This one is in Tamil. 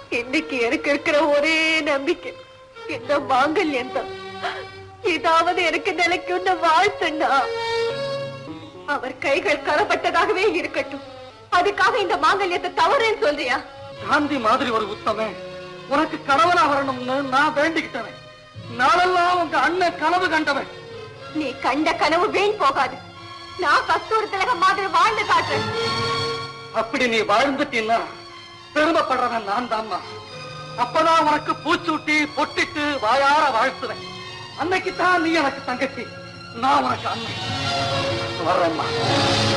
இன்னைக்கு எனக்கு இருக்கிற ஒரே நம்பிக்கை இந்த மாங்கல்யம் தான் இதாவது எனக்கு நிலைக்குள்ள வாழ்த்துன்னா அவர் கைகள் கரப்பட்டதாகவே இருக்கட்டும் அதுக்காக இந்த மாங்கல்யத்தை தவறேன்னு சொல்றியா காந்தி மாதிரி ஒரு உத்தமன் உனக்கு கணவனா வரணும்னு நான் வேண்டிக்கிட்டவன் நாளெல்லாம் உங்க அண்ணன் கனவு கண்டவன் நீ கண்ட கனவு வீண் போகாது நான் கஸ்தூரி திலகம் மாதிரி வாழ்ந்து காட்டுறேன் அப்படி நீ வாழ்ந்துட்டீன்னா பெருமைப்படுறவன் நான் தான்மா அப்பதான் உனக்கு பூச்சூட்டி பொட்டிட்டு வாயார வாழ்த்துவேன் அன்னைக்கு தான் நீ எனக்கு தங்கச்சி நான் உனக்கு அண்ணன் வர்றேம்மா